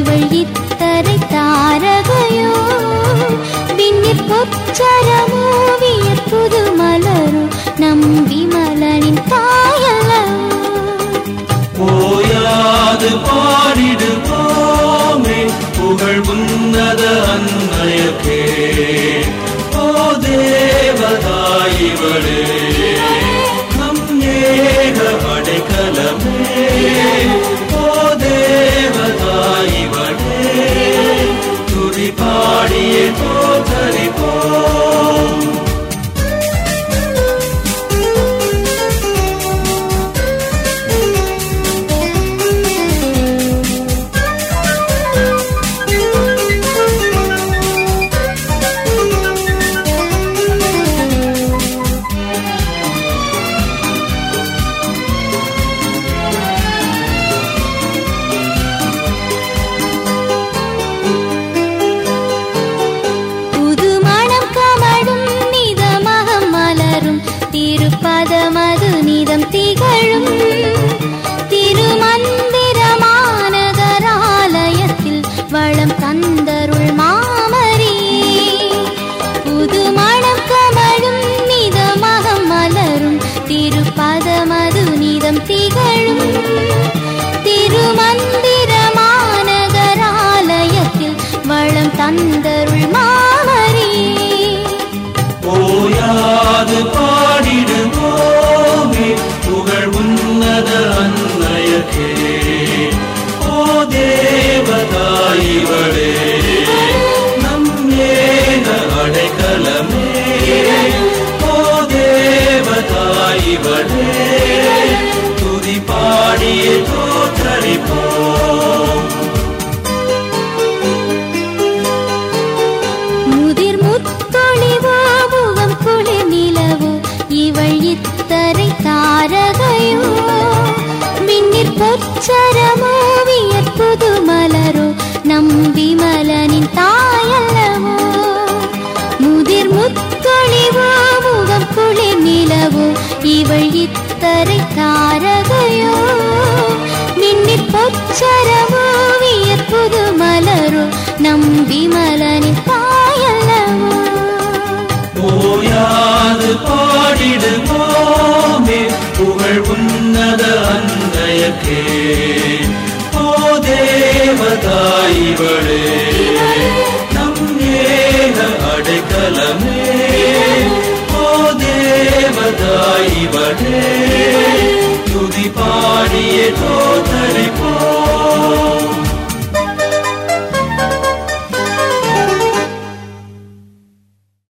இவள் இத்தரை தாரகையோ விண்ணிற் பொச்சரமோ வியற் புது மலரோ நம் விமலனின் தாயல்லவோ ஓயாது பாடிடுவோமே புகழ் உன்னத அன்னையக்கே ஓ தேவதாயிவளே நம் ஏக அடைக்கலமே ஓ தேவதாயிவளே துதி பாடியே தோற்றறிப்போம் புது மணம் கமழும் நிதமாக மலரும் திருப்பதமது நிதம் திகழும் திருமந்திரமாநகராலயத்தில் வளம் தந்தருள் மாமரியே புது மணம் கமழும் நிதமாக மலரும் திருப்பதமது நிதம் திகழும் திருமந்திரமாநகராலயத்தில் வளம் தந்தருள் மாமரியே ஓயாது பாடிடுவோமே புகழ் உன்னத அன்னையக்கே ஓ தேவதாயிவளே நம் ஏக அடைக்கலமே ஓ தேவதாயிவளே துதி பாடியே தோற்றளிப்போம் முதிர் முத்தொழிவோ முகம் குளிர் நிலவோ இவள் இத்தரை தாரகையோ மின்னிற் பொச்சரமோ வியற்புது மலரோ நம் விமலனின் தாயல்லவோ முதிர் முத்தொழிவோ முகம் குளிர் நிலவோ இவள் இத்தரை தாரகையோ மின்னிற் பொச்சரமோ வியற்புது மலரோ நம் விமலனின் தாயல்லவோ ஓயாது பாடிடுவோமே புகழ் உன்னத அன்னையக்கே ஓ தேவதாயிவளே நம் ஏக அடைக்கலமே ஓ தேவதாயிவளே துதி பாடியே தோ